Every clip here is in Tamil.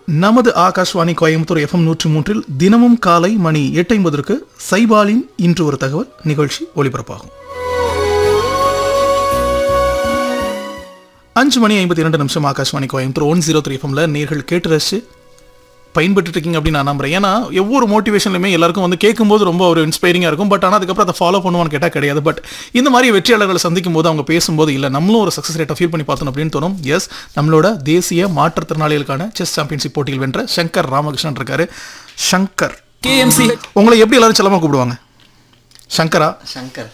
நமது ஆகாஷ்வாணி கோயம்புத்தூர் எஃப்எம் நூற்றி மூன்றில் தினமும் காலை மணி எட்டு ஐம்பதற்கு சைபாலின் இன்று ஒரு தகவல் நிகழ்ச்சி ஒளிபரப்பாகும் அஞ்சு மணி ஐம்பத்தி இரண்டு நிமிஷம் Akashvani Coimbatore one zero three எஃப்எம்ல நேர்கள் கேட்டு ரசிச்சு பயன்பட்டு இருக்கீங்க அப்படின்னு நான் நம்புறேன் ஏன்னா ஒவ்வொரு மோட்டிவேஷன்லையுமே எல்லாருக்கும் வந்து கேட்கும்போது ரொம்ப ஒரு இன்ஸ்பைரிங்காக இருக்கும் பட் ஆனால் அதுக்கப்புறம் அதை ஃபாலோ பண்ணுவான்னு கேட்டால் கிடையாது பட் இந்த மாதிரி வெற்றியாளர்களை சந்திக்கும் போது அவங்க பேசும்போது இல்லை நம்மளும் ஒரு சக்ஸஸ் ரேட்டை ஃபீல் பண்ணி பார்த்தோம் அப்படின்னு தோணும் எஸ் நம்மளோட தேசிய மாற்றுத்திறனாளிகளுக்கான செஸ் சாம்பியன்ஷிப் போட்டியில் வென்ற சங்கர் ராமகிருஷ்ணன் இருக்காரு சங்கர் கேஎம்சி உங்களை எப்படி எல்லாரும் செல்லமாக கூப்பிடுவாங்க சங்கரா சங்கர்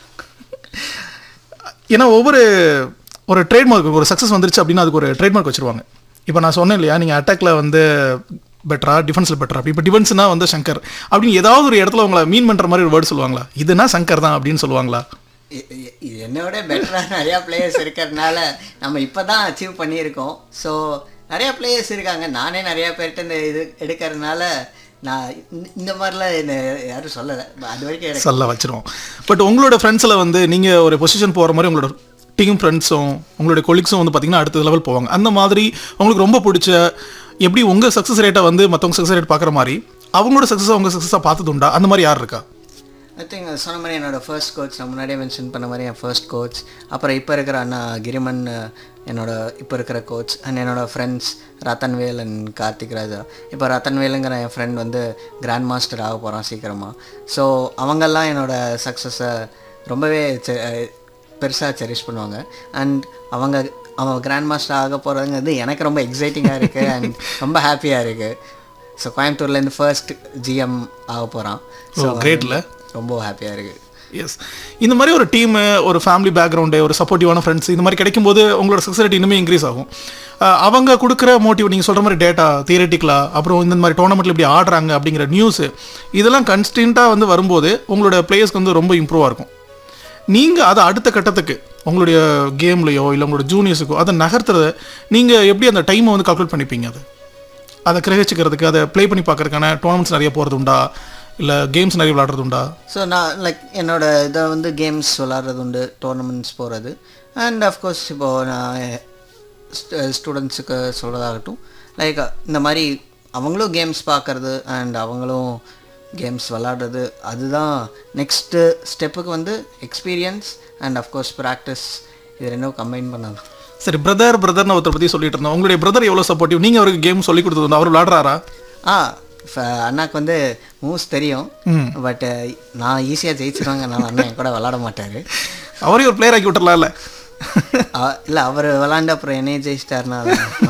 ஏன்னா ஒவ்வொரு ஒரு ட்ரேட்மார்க் ஒரு சக்ஸஸ் வந்துருச்சு அப்படின்னா அதுக்கு ஒரு ட்ரேட்மார்க் வச்சிருவாங்க இப்போ நான் சொன்னேன் இல்லையா நீங்கள் அட்டாக்ல வந்து பெட்டரா டிஃபென்ஸில் பெட்டரா அப்படி இப்போ டிஃபென்ஸ்னா வந்து சங்கர் அப்படின்னு ஏதாவது ஒரு இடத்துல உங்களை மீன் பண்ணுற மாதிரி ஒரு வேர்டு சொல்லுவாங்களா இதுனா சங்கர் தான் அப்படின்னு சொல்லுவாங்களா இ- இ- இது என்னோட பெட்டராக நிறையா பிளேயர்ஸ் இருக்கிறதுனால நம்ம இப்போ தான் அச்சீவ் பண்ணியிருக்கோம் ஸோ நிறையா பிளேயர்ஸ் இருக்காங்க நானே நிறையா பேர்கிட்ட இந்த இது எடுக்கிறதுனால நான் இந்த- இந்த மாதிரிலாம் என்ன யாரும் சொல்லலை அது வரைக்கும் எனக்கு சொல்ல வச்சிருவோம் பட் உங்களோட ஃப்ரெண்ட்ஸில் வந்து நீங்கள் ஒரு பொசிஷன் போகிற மாதிரி உங்களோட டீம் ஃப்ரெண்ட்ஸும் உங்களுடைய கொலிக்ஸும் வந்து பார்த்தீங்கன்னா அடுத்த லெவல் போவாங்க அந்த மாதிரி உங்களுக்கு ரொம்ப பிடிச்ச எப்படி உங்கள் சக்ஸஸ் ரேட்டை வந்து மற்றவங்க சக்ஸஸ் ரேட் பார்க்குற மாதிரி அவங்களோட சக்ஸஸை உங்கள் சக்ஸஸாக பார்த்தது உண்டா அந்த மாதிரி யார் இருக்கா ஐ திங்க் சொன்ன மாதிரி என்னோட ஃபர்ஸ்ட் கோச் நான் முன்னாடியே மென்ஷன் பண்ண மாதிரி என் ஃபர்ஸ்ட் கோச் அப்புறம் இப்போ இருக்கிற அண்ணா கிரிமன் அஹ், என்னோட இப்போ இருக்கிற கோச் அண்ட் என்னோட ஃப்ரெண்ட்ஸ் ரத்தன்வேல் அண்ட் கார்த்திக் ராஜா இப்போ ரத்தன்வேலுங்கிற என் ஃப்ரெண்ட் வந்து கிராண்ட் மாஸ்டர் ஆக போகிறான் சீக்கிரமாக ஸோ அவங்கெல்லாம் என்னோட சக்ஸஸை ரொம்பவே பெருசாக செரிஷ் பண்ணுவாங்க அண்ட் அவங்க அவன் கிராண்ட் மாஸ்டர் ஆக போகிறதுங்கிறது எனக்கு ரொம்ப எக்ஸைட்டிங்காக இருக்குது அண்ட் ரொம்ப ஹாப்பியாக இருக்குது ஸோ கோயம்புத்தூர்லேருந்து ஃபர்ஸ்ட் ஜிஎம் ஆக போகிறான் ஸோ greatல. ரொம்ப ஹாப்பியாக இருக்குது எஸ் இந்த மாதிரி ஒரு டீம் ஒரு ஃபேமிலி பேக்ரவுண்டு ஒரு சப்போர்ட்டிவான ஃப்ரெண்ட்ஸ் இந்த மாதிரி கிடைக்கும்போது உங்களோட சக்ஸஸ் ரேட் இன்னுமே இன்க்ரீஸ் ஆகும் அஹ் அவங்க கொடுக்குற மோட்டிவ் நீங்கள் சொல்கிற மாதிரி டேட்டா தியரட்டிக்கலாக அப்புறம் இந்த மாதிரி டோர்னமெண்ட்டில் இப்படி ஆடுறாங்க அப்படிங்கிற நியூஸு இதெல்லாம் கன்ஸ்டன்ட்டாக வந்து வரும்போது உங்களோட பிளேயர்ஸ்க்கு வந்து ரொம்ப இம்ப்ரூவாக இருக்கும் நீங்கள் அதை அடுத்த கட்டத்துக்கு உங்களுடைய கேம்லையோ இல்லை உங்களோட ஜூனியர்ஸுக்கோ அதை நகர்த்துறத நீங்கள் எப்படி அந்த டைமை வந்து கால்குலேட் பண்ணிப்பீங்க அதை அதை கிரகிச்சுக்கிறதுக்கு அதை ப்ளே பண்ணி பார்க்கறதுக்கான டோர்னமெண்ட்ஸ் நிறைய போகிறது உண்டா இல்லை கேம்ஸ் நிறைய விளாடுறது உண்டா ஸோ நான் லைக் என்னோட இதை வந்து கேம்ஸ் விளாட்றது உண்டு டோர்னமெண்ட்ஸ் போகிறது அண்ட் அஃப்கோர்ஸ் இப்போது நான் ஸ்டூடெண்ட்ஸுக்கு சொல்கிறதாகட்டும் லைக் இந்த மாதிரி அவங்களும் கேம்ஸ் பார்க்கறது அண்ட் அவங்களும் கேம்ஸ் விளாடுறது அதுதான் நெக்ஸ்ட்டு ஸ்டெப்புக்கு வந்து எக்ஸ்பீரியன்ஸ் அண்ட் அஃப்கோர்ஸ் ப்ராக்டிஸ் இது ரெண்டும் கம்பைன் பண்ணலாம் சரி பிரதர் பிரதர்னு ஒருத்தர் பற்றி சொல்லிட்டு இருந்தோம் உங்களுடைய பிரதர் எவ்வளோ சப்போர்ட்டிவ் நீங்கள் அவருக்கு கேம் சொல்லி கொடுத்தது உண்டா? அவர் விளாடுறாரா ஆ ஃப- அண்ணாக்கு வந்து மூவ்ஸ் தெரியும் பட் நான் ஈஸியாக ஜெயிச்சிருவாங்க நான் அண்ணன் என் கூட விளாட மாட்டார் அவரையும் ஒரு பிளேயர் ஆக்கி விட்டுறலாம் இல்லை இல்லை அவர் விளாண்டு அப்புறம் என்னைய ஜெயிச்சிட்டாருனா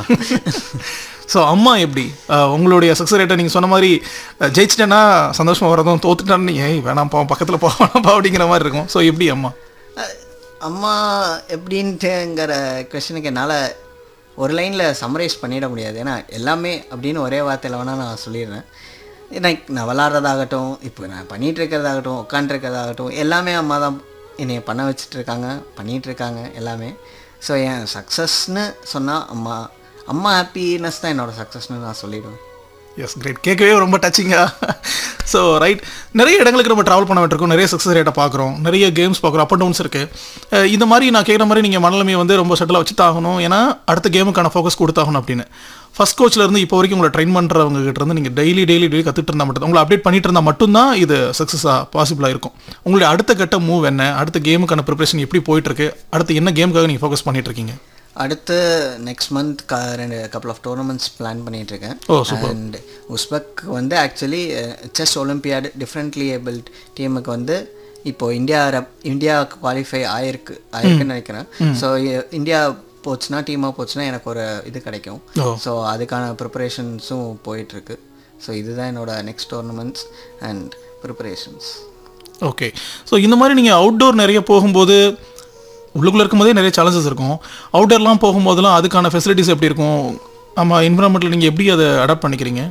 ஸோ அம்மா எப்படி அஹ், உங்களுடைய சக்ஸஸ் ரேட்டை நீங்கள் சொன்ன மாதிரி அஹ், ஜெயிச்சிட்டேன்னா சந்தோஷமாக வரதும் தோத்துட்டான்னு ஏய் வேணாம்ப்பா பக்கத்தில் போ வேணாம்ப்பா அப்படிங்கிற மாதிரி இருக்கும் ஸோ எப்படி அம்மா அஹ், அம்மா எப்படின்ட்டுங்கிற கொஷனுக்கு என்னால் ஒரு லைனில் சம்மரைஸ் பண்ணிட முடியாது ஏன்னா எல்லாமே அப்படின்னு ஒரே வார்த்தையில் வேணால் நான் சொல்லிடுறேன் லைக் நான் விளாட்றதாகட்டும் இப்போ நான் பண்ணிகிட்டு இருக்கிறதாகட்டும் உட்காண்ட்ருக்கிறதாகட்டும் எல்லாமே அம்மா தான் என்னைய பண்ண வச்சுட்டு இருக்காங்க பண்ணிகிட்டு இருக்காங்க எல்லாமே ஸோ என் சக்ஸஸ்னு சொன்னால் அம்மா அம்மா ஹாப்பினஸ் தான் என்னோட சக்ஸஸ்னு நான் சொல்லிடுவேன் எஸ் கிரேட் கேட்கவே ரொம்ப டச்சிங்கா ஸோ ரைட் நிறைய இடங்களுக்கு நம்ம ட்ராவல் பண்ண வேண்டியிருக்கோம் நிறைய சக்ஸஸ் ரேட்டை பார்க்குறோம் நிறைய கேம்ஸ் பார்க்குறோம் அப் அண்ட் டவுன்ஸ் இருக்குது இந்த மாதிரி நான் கேட்குற மாதிரி நீங்கள் மனநிலைமையை வந்து ரொம்ப செட்டிலாக வச்சு தாகணும் ஏன்னா அடுத்த கேமுக்கான ஃபோக்கஸ் கொடுத்தாகணும் அப்படின்னு ஃபஸ்ட் கோச்சில் இருந்து இப்போ வரைக்கும் உங்களை ட்ரெயின் பண்ணுறவங்க கிட்ட இருந்து நீங்கள் டெய்லி டெய்லி டெய்லி கற்றுட்டு இருந்தால் மட்டும் உங்களை அப்டேட் பண்ணிட்டு இருந்தால் மட்டும்தான் இது சக்ஸஸாக பாசிபிளாக இருக்கும் உங்களுடைய அடுத்த கட்ட மூவ் என்ன அடுத்த கேமுக்கான ப்ரிப்பரேஷன் எப்படி போயிட்டுருக்கு அடுத்து என்ன கேமுக்காக நீங்கள் ஃபோக்கஸ் பண்ணிட்டு இருக்கீங்க அடுத்து நெக்ஸ்ட் மந்த் க ரெண்டு கப்பல் ஆஃப் டோர்னமெண்ட்ஸ் பிளான் பண்ணிட்டு இருக்கேன் ஓ, super. அண்ட் உஸ்பெக் வந்து actually chess olympiad differently abled டீமுக்கு வந்து இப்போ இந்தியா ரெப் இந்தியா குவாலிஃபை ஆயிருக்கு ஆயிருக்குன்னு நினைக்கிறேன் ஸோ இந்தியா போச்சுன்னா டீமாக போச்சுன்னா எனக்கு ஒரு இது கிடைக்கும் ஓ. ஸோ அதுக்கான ப்ரிப்பரேஷன்ஸும் போயிட்டுருக்கு ஸோ இதுதான் என்னோட next tournaments and preparations okay so இந்த மாதிரி நீங்கள் அவுட்டோர் நிறைய போகும்போது உள்ளுக்குள்ளே இருக்கும்போதே நிறைய சேலஞ்சஸ் இருக்கும் அவுட்டோர்லாம் போகும்போதெல்லாம் அதுக்கான ஃபெசிலிட்டிஸ் எப்படி இருக்கும் ஆமாம் என்விரான்மெண்ட்டில் நீங்கள் எப்படி அதை அடாப்ட் பண்ணிக்கிறீங்க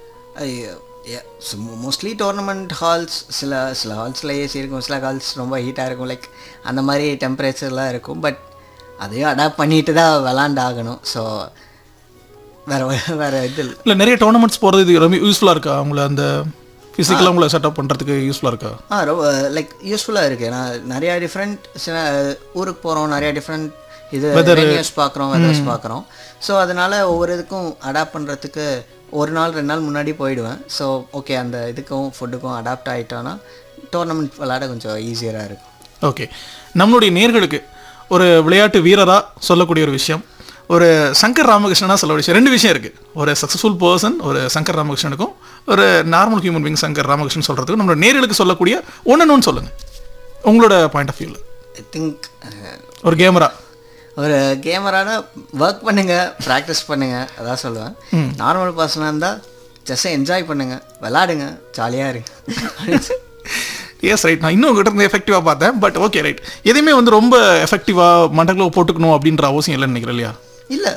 மோஸ்ட்லி டோர்னமெண்ட் ஹால்ஸ் சில சில ஹால்ஸில் ஏசி இருக்கும் சில ஹால்ஸ் ரொம்ப ஹீட்டாக இருக்கும் லைக் அந்த மாதிரி டெம்பரேச்சர்லாம் இருக்கும் பட் அதையும் அடாப்ட் பண்ணிட்டு தான் விளாண்டு ஆகணும் ஸோ வேறு வேறு இது இல்லை இல்லை நிறைய டோர்னமெண்ட்ஸ் போகிறது இது ரொம்ப யூஸ்ஃபுல்லாக இருக்கா உங்களை அந்த ஃபிசிக்கலாக உங்களை செட்டப் பண்ணுறதுக்கு யூஸ்ஃபுல்லாக இருக்கா ஆ ரொம்ப லைக் யூஸ்ஃபுல்லாக இருக்குது நான் நிறையா டிஃப்ரெண்ட் சில ஊருக்கு போகிறோம் நிறையா டிஃப்ரெண்ட் இது வெனியூஸ் பார்க்குறோம் வெதர்ஸ் பார்க்குறோம் ஸோ அதனால் ஒவ்வொரு இதுக்கும் அடாப்ட் பண்ணுறதுக்கு ஒரு நாள் ரெண்டு நாள் முன்னாடி போயிடுவேன் ஸோ ஓகே அந்த இதுக்கும் ஃபுட்டுக்கும் அடாப்ட் ஆகிட்டோன்னா டோர்னமெண்ட் விளையாட கொஞ்சம் ஈஸியராக இருக்கும் ஓகே நம்மளுடைய நேர்களுக்கு ஒரு விளையாட்டு வீரராக சொல்லக்கூடிய ஒரு விஷயம் ஒரு சங்கர் ராமகிருஷ்ணனா சொல்ல விஷயம் ரெண்டு விஷயம் இருக்குது ஒரு சக்ஸஸ்ஃபுல் பர்சன் ஒரு சங்கர் ராமகிருஷ்ணனுக்கும் ஒரு normal human being Shankar Ramakrishnan சொல்கிறதுக்கும் நம்மளோட நேர்களுக்கு சொல்லக்கூடிய ஒன்று சொல்லுங்கள் உங்களோட பாயிண்ட் ஆஃப் வியூவில் ஐ திங்க் ஒரு கேமரா ஒரு கேமரான ஒர்க் பண்ணுங்க ப்ராக்டிஸ் பண்ணுங்க அதான் சொல்லுவேன் நார்மல் பர்சனாக இருந்தால் ஜஸ்ட் என்ஜாய் பண்ணுங்க விளாடுங்க ஜாலியாக இருங்க எஸ் ரைட் நான் இன்னும் உங்ககிட்ட இருந்து எஃபெக்டிவாக பார்த்தேன் பட் ஓகே ரைட் எதையுமே வந்து ரொம்ப எஃபெக்டிவாக மண்டக்குள்ள போட்டுக்கணும் அப்படின்ற அவசியம் இல்லைன்னு நினைக்கிறேன் இல்லையா இல்லை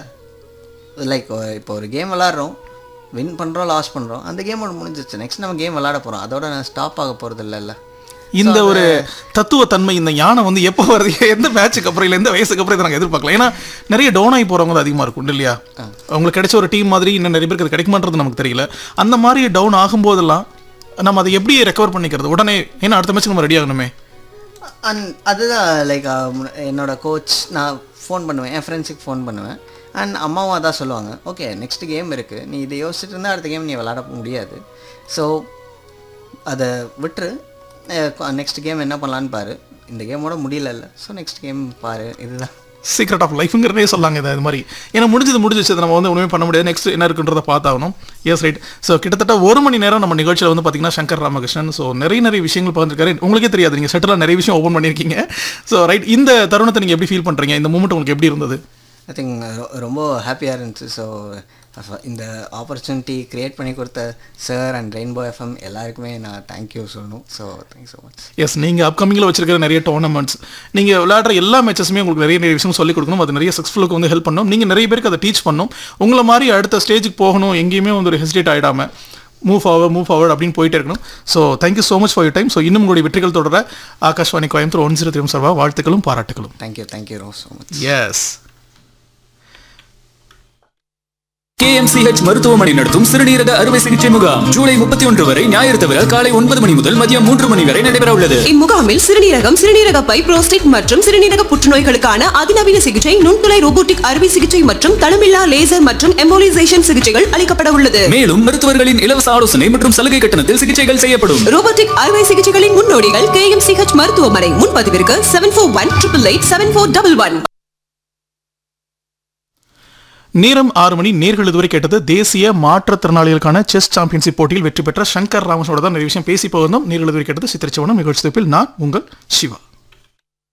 லைக் இப்போ ஒரு கேம் விளாட்றோம் வின் பண்ணுறோம் லாஸ் பண்ணுறோம் அந்த கேமோட முடிஞ்சிச்சு நெக்ஸ்ட் நம்ம கேம் விளாட போகிறோம் அதோட நான் ஸ்டாப் ஆக போகிறது இல்லைல்ல இந்த ஒரு தத்துவ தன்மை இந்த ஞானம் வந்து எப்போ வருது எந்த மேட்சுக்கு அப்புறம் இல்லை எந்த வயசுக்கு அப்புறம் இதை நாங்கள் எதிர்பார்க்கலாம் ஏன்னா நிறைய டவுன் ஆகி போகிறவங்க தான் அதிகமாக இருக்கும் இல்லையா அவங்களுக்கு கிடைச்ச ஒரு டீம் மாதிரி இன்னும் நிறைய பேருக்கு அது கிடைக்குமான்றது நமக்கு தெரியல அந்த மாதிரி டவுன் ஆகும்போதெல்லாம் நம்ம அதை எப்படி ரெக்கவர் பண்ணிக்கிறது உடனே ஏன்னா அடுத்த மேட்ச் நம்ம ரெடி ஆகணுமே அண்ட் அதுதான் லைக் என்னோட கோச் நான் ஃபோன் பண்ணுவேன் என் ஃப்ரெண்ட்ஸுக்கு ஃபோன் பண்ணுவேன் அண்ட் அம்மாவும் அதான் சொல்லுவாங்க ஓகே நெக்ஸ்ட் கேம் இருக்குது நீ இதை யோசிச்சுட்டு இருந்தால் அடுத்த கேம் நீ விளாட முடியாது ஸோ அதை விட்டுரு நெக்ஸ்ட் கேம் என்ன பண்ணலான்னு பாரு இந்த கேமோட முடியலல்ல ஸோ நெக்ஸ்ட் கேம் பாரு இதுதான் சீக்ரெட் ஆஃப் லைஃப்ங்கிறதே சொல்லாங்க இதை இது மாதிரி ஏன்னா முடிஞ்சது முடிஞ்சிச்சு அதை நம்ம வந்து ஒன்றுமே பண்ண முடியாது நெக்ஸ்ட் என்ன இருக்குன்றதை பார்த்தாகணும் எஸ் ரைட் ஸோ கிட்டத்தட்ட ஒரு மணி நேரம் நம்ம நிகழ்ச்சியில் வந்து பார்த்தீங்கன்னா சங்கர் ராமகிருஷ்ணன் ஸோ நிறைய நிறைய விஷயங்கள் பகிர்ந்துருக்காரு உங்களுக்கே தெரியாது நீங்கள் செட்டில் நிறைய விஷயம் ஓப்பன் பண்ணியிருக்கீங்க ஸோ ரைட் இந்த தருணத்தை நீங்கள் எப்படி ஃபீல் பண்ணுறீங்க இந்த மூமெண்ட் உங்களுக்கு எப்படி இருந்தது ஐ திங்க் ரொம்ப ஹாப்பியாக இருந்துச்சு ஸோ இந்த ஆப்பர்ச்சுனிட்டி க்ரியேட் பண்ணி கொடுத்த சார் அண்ட் ரெயின்போ எஃப்எம் எல்லாருக்குமே நான் தேங்க்யூ சொல்லணும் so thanks so much yes நீங்கள் அப்கமிங்கில் வச்சிருக்கிற நிறைய டோர்னமெண்ட்ஸ் நீங்கள் விளையாடுற எல்லா மேட்சஸுமே உங்களுக்கு நிறைய நிறைய விஷயம் சொல்லிக் கொடுக்கணும் அது நிறைய சக்ஸஸ்ஃபுல்லுக்கு வந்து ஹெல்ப் பண்ணணும் நீங்கள் நிறைய பேருக்கு அதை டீச் பண்ணணும் உங்களை மாதிரி அடுத்த ஸ்டேஜுக்கு போகணும் எங்கேயுமே வந்து ஒரு ஹெசிடேட் ஆகிடாமல் மூவ் ஃபார்வர்ட் மூவ் ஃபார்வர்ட் அப்படின்னு போயிட்டே இருக்கணும் so thank you so much for you time so இன்னும் உங்களுடைய வெற்றிகள் தொடர Akashvani Coimbatore one zero three சர்வா வாழ்த்துக்களும் பாராட்டுகளும் தேங்க்யூ தேங்க்யூ ரோ ஸோ மச் எஸ் கேஎம்சிஹெச் மருத்துவமனை நடத்தும் சிறுநீரக அறுவை சிகிச்சை முகாம் ஜூலை முப்பத்தி ஒன்று வரை ஞாயிறு தவிர காலை ஒன்பது மணி முதல் மதியம் மூன்று மணி வரை நடைபெற உள்ளது இம்முகாமில் சிறுநீரகம் சிறுநீரக பை புரோஸ்டேட் மற்றும் சிறுநீரக புற்றுநோய்களுக்கான அதிநவீன சிகிச்சை நுண்துளை ரோபோட்டிக் அறுவை சிகிச்சை மற்றும் தளமில்லா லேசர் மற்றும் எம்போலிசேஷன் சிகிச்சைகள் அளிக்கப்பட உள்ளது மேலும் மருத்துவர்களின் இலவச ஆலோசனை மற்றும் சலுகை கட்டணத்தில் சிகிச்சைகள் செய்யப்படும் ரோபோட்டிக் அறுவை சிகிச்சைகளின் முன்னோடிகள் கே எம் சிஹெச் மருத்துவமனை முன்பதிவிற்கு seven four one triple eight seven four double one நேரம் ஆறு மணி நேர்கள் இதுவரை கேட்டது தேசிய மாற்றுத்திறனாளிகளுக்கான செஸ் சாம்பியன்ஷிப் போட்டியில் வெற்றி பெற்ற சங்கர் ராமனோட தான் நிறைய விஷயம் பேசி போகிறோம் நேர்கள் இதுவரை கேட்டது சித்திரச்சவனம் நிகழ்ச்சி தொகுப்பில் நான் உங்கள் சிவா